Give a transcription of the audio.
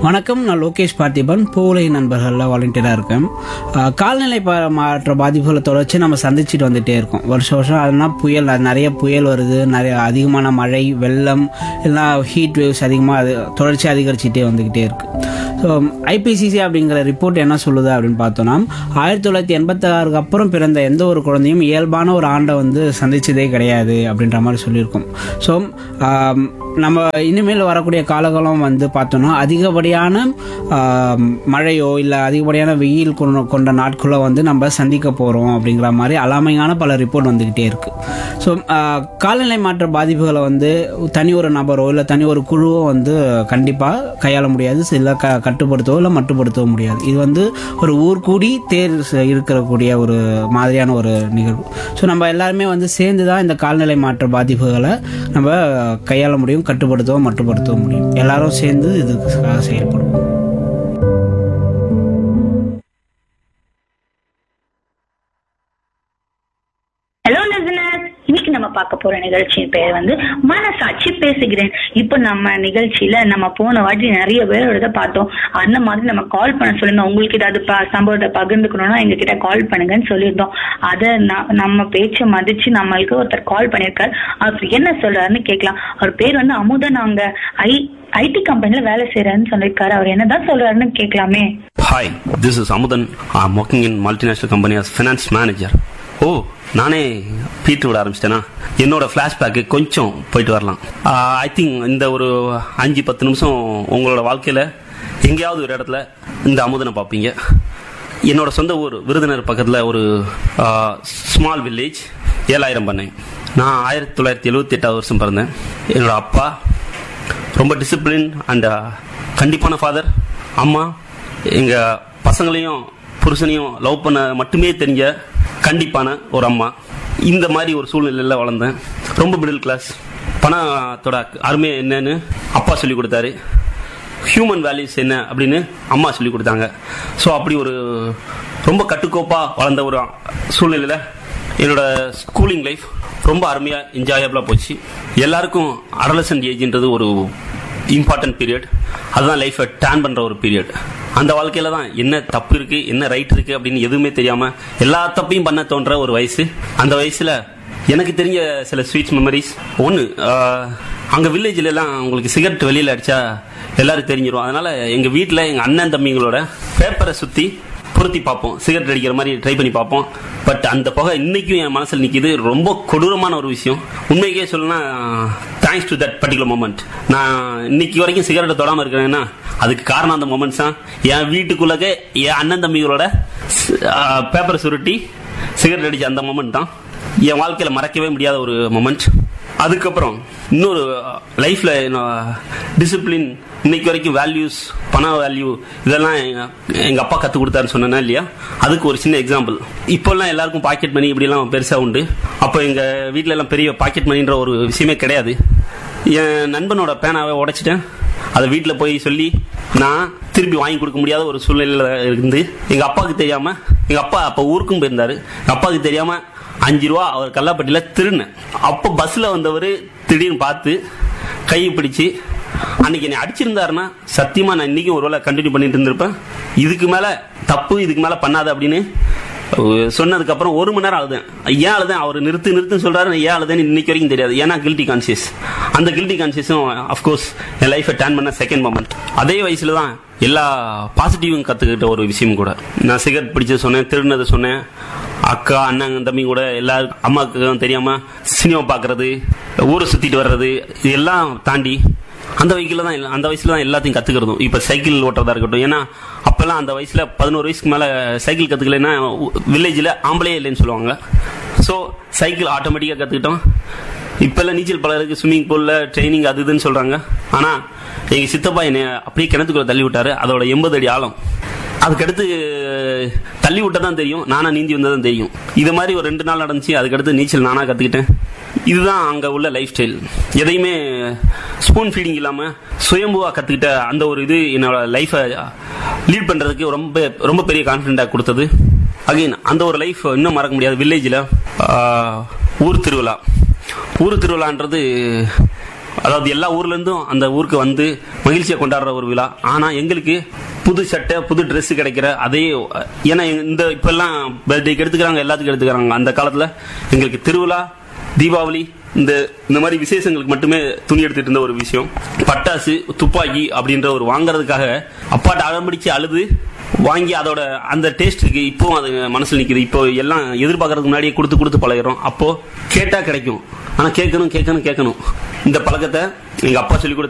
வணக்கம் நான் லோகேஷ் பார்த்திபன் பூலை நண்பர்களில் வாலண்டியராக இருக்கேன் அஹ், கால்நிலை ப- மாற்ற பாதிப்புகளை தொடர்ச்சி நம்ம சந்திச்சுட்டு வந்துட்டே இருக்கோம் வருஷம் வருஷம் அதனால் புயல் அது நிறைய புயல் வருது நிறைய அதிகமான மழை வெள்ளம் இல்லைனா ஹீட் வேவ்ஸ் அதிகமாக அது தொடர்ச்சி அதிகரிச்சுட்டே வந்துக்கிட்டே இருக்கு ஸோ ஐபிசிசி அப்படிங்கிற ரிப்போர்ட் என்ன சொல்லுது அப்படின்னு பார்த்தோம்னா ஆயிரத்தி தொள்ளாயிரத்தி எண்பத்தாறுக்கு அப்புறம் பிறந்த எந்த ஒரு குழந்தையும் இயல்பான ஒரு ஆண்டை வந்து சந்திச்சதே கிடையாது அப்படின்ற மாதிரி சொல்லியிருக்கோம் ஸோ நம்ம இனிமேல் வரக்கூடிய காலகாலம் வந்து பார்த்தோம்னா அதிகப்படியான ஆம், மழையோ இல்லை அதிகப்படியான வெயில் கொண்ட கொண்ட நாட்களோ வந்து நம்ம சந்திக்க போகிறோம் அப்படிங்கிற மாதிரி அலாமையான பல ரிப்போர்ட் வந்துக்கிட்டே இருக்கு ஸோ காலநிலை மாற்ற பாதிப்புகளை வந்து தனி ஒரு நபரோ இல்லை தனி ஒரு குழுவோ வந்து கண்டிப்பாக கையாள முடியாது இல்லை க கட்டுப்படுத்தவோ இல்லை மட்டுப்படுத்தவோ முடியாது இது வந்து ஒரு ஊர் கூடி தேர் ச- இருக்கக்கூடிய ஒரு மாதிரியான ஒரு நிகழ்வு ஸோ நம்ம எல்லாருமே வந்து சேர்ந்து தான் இந்த கால்நிலை மாற்ற பாதிப்புகளை நம்ம கையாள முடியும் கட்டுப்படுத்தவும் மட்டுப்படுத்தவும் முடியும் எல்லாரும் சேர்ந்து இதுக்காக செயல்படுவோம் ஹலோ லிசனர்ஸ் இன்னைக்கு நம்ம பார்க்க போற நிகழ்ச்சியின் பேர் வந்து மனசாட்சி பேசுகிறேன் இப்போ நம்ம நிகழ்ச்சியில நம்ம போன வாட்டி நிறைய பேரோட பார்த்தோம் அந்த மாதிரி நம்ம கால் பண்ண சொல்லியிருந்தோம் உங்களுக்கு ஏதாவது ப- சம்பவத்தை பகிர்ந்துக்கணும்னா எங்க கிட்ட கால் பண்ணுங்கன்னு சொல்லியிருந்தோம் அதை ந- நம்ம பேச்சை மதிச்சு நம்மளுக்கு ஒருத்தர் கால் பண்ணியிருக்காரு அவர் என்ன சொல்றாருன்னு கேட்கலாம் அவர் பேர் வந்து அமுதன் அவங்க ஐ ஐடி கம்பெனில வேலை செய்யறாருன்னு சொல்லியிருக்காரு அவர் என்னதான் சொல்றாருன்னு கேட்கலாமே Hi, this is Amudan. I'm working in multinational company as finance manager. ஓ நானே பீட்டு விட ஆரம்பிச்சிட்டேனா என்னோட ஃப்ளாஷ்பேக்கு கொஞ்சம் போயிட்டு வரலாம் ஐ திங்க் இந்த ஒரு அஞ்சு பத்து நிமிஷம் உங்களோட வாழ்க்கையில் எங்கேயாவது ஒரு இடத்துல இந்த அமுதனை பார்ப்பீங்க என்னோட சொந்த ஊர் விருதுநகர் பக்கத்தில் ஒரு ஸ்மால் வில்லேஜ் ஏழாயிரம் பண்ணேன் நான் ஆயிரத்தி தொள்ளாயிரத்தி எழுபத்தி எட்டாவது வருஷம் பிறந்தேன் என்னோட அப்பா ரொம்ப டிசிப்ளின் அண்ட் கண்டிப்பான ஃபாதர் அம்மா எங்க பசங்களையும் புருஷனையும் லவ் பண்ண மட்டுமே தெரிஞ்ச கண்டிப்பான ஒரு அம்மா இந்த மாதிரி ஒரு சூழ்நிலையில் வளர்ந்தேன் ரொம்ப மிடில் கிளாஸ் பணத்தோட அருமை என்னன்னு அப்பா சொல்லி கொடுத்தாரு ஹியூமன் வேல்யூஸ் என்ன அப்படின்னு அம்மா சொல்லி கொடுத்தாங்க ஸோ அப்படி ஒரு ரொம்ப கட்டுக்கோப்பாக வளர்ந்த ஒரு சூழ்நிலையில் என்னோட ஸ்கூலிங் லைஃப் ரொம்ப அருமையாக என்ஜாயபிளாக போச்சு எல்லாருக்கும் அடலசன்ட் ஏஜ்ன்றது ஒரு இம்பார்ட்டன்ட் பீரியட் அதுதான் லைஃப்பை டேன் பண்ணுற ஒரு பீரியட் அந்த வாழ்க்கையில தான் என்ன தப்பு இருக்கு என்ன ரைட் இருக்கு அப்படின்னு எதுவுமே தெரியாம எல்லா தப்பையும் பண்ண தோன்ற ஒரு வயசு அந்த வயசுல எனக்கு தெரிஞ்ச சில ஸ்வீட்ஸ் மெமரிஸ் ஒன்று அங்கே வில்லேஜ்ல எல்லாம் உங்களுக்கு சிகரெட் வெளியில் அடிச்சா எல்லாருக்கும் தெரிஞ்சிடும் அதனால எங்கள் வீட்டில் எங்கள் அண்ணன் தம்பிங்களோட பேப்பரை சுற்றி பொருத்தி பார்ப்போம் சிகரெட் அடிக்கிற மாதிரி ட்ரை பண்ணி பார்ப்போம் பட் அந்த புகை இன்னைக்கும் என் மனசில் நிற்கிது ரொம்ப கொடூரமான ஒரு விஷயம் உண்மைக்கே சொல்லணும்னா thanks to that particular moment நான் இன்னைக்கு வரைக்கும் சிகரெட்டை தொடாமல் இருக்கிறேன்னா அதுக்கு காரணம் அந்த மூமெண்ட்ஸ் தான் என் வீட்டுக்குள்ளே என் அண்ணன் தம்பிகளோட பேப்பரை சுருட்டி சிகரெட் அடிச்ச அந்த மூமெண்ட் தான் என் வாழ்க்கையில் மறக்கவே முடியாத ஒரு மொமெண்ட் அதுக்கப்புறம் இன்னொரு லைஃப்ல டிசிப்ளின் இன்னைக்கு வரைக்கும் வேல்யூஸ் பண வேல்யூ இதெல்லாம் எங்க- எங்க அப்பா கத்து கொடுத்தாருன்னு சொன்னேன்னா இல்லையா அதுக்கு ஒரு சின்ன எக்ஸாம்பிள் இப்போல்லாம் எல்லாருக்கும் பாக்கெட் மணி இப்படிலாம் பெருசா உண்டு அப்போ எங்க வீட்ல எல்லாம் பெரிய பாக்கெட் மணின்ற ஒரு விஷயமே கிடையாது என் நண்பனோட பேனாவை உடைச்சிட்டேன் அதை வீட்டில் போய் சொல்லி நான் திருப்பி வாங்கி கொடுக்க முடியாத ஒரு சூழ்நிலையில இருந்து எங்க அப்பாவுக்கு தெரியாம எங்க அப்பா அப்ப ஊருக்கும் போயிருந்தாரு எங்க அப்பாவுக்கு தெரியாம அஞ்சு ரூபா அவர் கல்லாப்பட்டியில திருநேன் அப்போ பஸ்ல வந்தவர் திடீர்னு பார்த்து கையை பிடிச்சு அன்னைக்கு என்னை அடிச்சிருந்தாருன்னா சத்தியமா நான் இன்னைக்கும் ஒரு வேளை கண்டினியூ பண்ணிட்டு இருந்திருப்பேன் இதுக்கு மேல தப்பு இதுக்கு மேல பண்ணாத அப்படின்னு சொன்னதுக்கு அப்புறம் ஒரு மணி நேரம் அழுதேன் ஏன் அழுதேன் அவர் நிறுத்து நிறுத்துன்னு சொல்றாரு நான் ஏன் அழுதேன்னு இன்னைக்கு வரைக்கும் தெரியாது ஏன்னா கில்ட்டி கான்சியஸ் அந்த கில்ட்டி கான்சியஸும் அஃப்கோர்ஸ் என் லைஃபை டேன் பண்ண செகண்ட் மொமெண்ட் அதே வயசுல தான் எல்லா பாசிட்டிவும் கத்துக்கிட்ட ஒரு விஷயம் கூட நான் சிகரெட் பிடிச்சது சொன்னேன் திருடினது சொன்னேன் அக்கா அண்ணன் தம்பி கூட எல்லாரும் அம்மாவுக்கு தெரியாம சினிமா பார்க்கறது ஊரை சுத்திட்டு வர்றது இது எல்லாம் தாண்டி அந்த வயசுல தான் எல்லா- அந்த வயசுல தான் எல்லாத்தையும் கத்துக்கிறதும் இப்ப சைக்கிள் ஓட்டுறதா இருக்கட்டும் ஏன்னா அப்பெல்லாம் அந்த வயசுல பதினோரு வயசுக்கு மேல சைக்கிள் கத்துக்கலைன்னா வில்லேஜ்ல ஆம்பளே இல்லைன்னு சொல்லுவாங்க ஸோ சைக்கிள் ஆட்டோமேட்டிக்கா கத்துக்கிட்டோம் இப்பெல்லாம் நீச்சல் பலருக்கு ஸ்விம்மிங் பூல்ல ட்ரைனிங் அது இதுன்னு சொல்றாங்க ஆனா எங்க சித்தப்பா என்னை அப்படியே கிணத்துக்குள்ள தள்ளி விட்டாரு அதோட எண்பது அடி ஆழம் அதுக்கடுத்து தள்ளி விட்ட தான் தெரியும் நானா நீந்தி வந்ததான் தெரியும் இது மாதிரி ஒரு ரெண்டு நாள் நடந்துச்சு அதுக்கடுத்து நீச்சல் நானா கத்துக்கிட்டேன் இதுதான் அங்க உள்ள லைஃப் ஸ்டைல் எதையுமே ஸ்பூன் ஃபீடிங் இல்லாம சுயம்புவா கத்துக்கிட்ட அந்த ஒரு இது என்னோட லைஃபை லீட் பண்றதுக்கு ரொம்ப ரொம்ப பெரிய கான்பிடண்டா கொடுத்தது அகைன் அந்த ஒரு லைஃப் இன்னும் மறக்க முடியாது வில்லேஜில் ஊர் திருவிழா ஊர் திருவிழான்றது அதாவது எல்லா ஊர்ல இருந்தும் அந்த ஊருக்கு வந்து மகிழ்ச்சியை கொண்டாடுற ஒரு விழா ஆனா எங்களுக்கு புது சட்டை புது Dress கிடைக்கிற அதே ஏன்னா இந்த இப்பெல்லாம் பர்த்டேக்கு எடுத்துக்கிறாங்க எல்லாத்துக்கும் எடுத்துக்கிறாங்க அந்த காலத்துல எங்களுக்கு திருவிழா தீபாவளி இந்த இந்த மாதிரி விசேஷங்களுக்கு மட்டுமே துணி எடுத்துட்டு இருந்த ஒரு விஷயம் பட்டாசு துப்பாக்கி அப்படின்ற ஒரு வாங்குறதுக்காக அப்பாட்ட அடம்பிடிச்சு அழுது வாங்கி அதோட அந்த டேஸ்ட்டுக்கு இப்போ அது மனசுல நிக்குது இப்போ எல்லாம் எதிர்பார்க்கறதுக்கு முன்னாடியே கொடுத்து கொடுத்து பழகிறோம் அப்போ கேட்டா கிடைக்கும் ஆனா கேட்கணும் கேட்கணும் கேட்கணும் இந்த பழக்கத்தை எங்க அப்பா சொல்லி கொடுத்த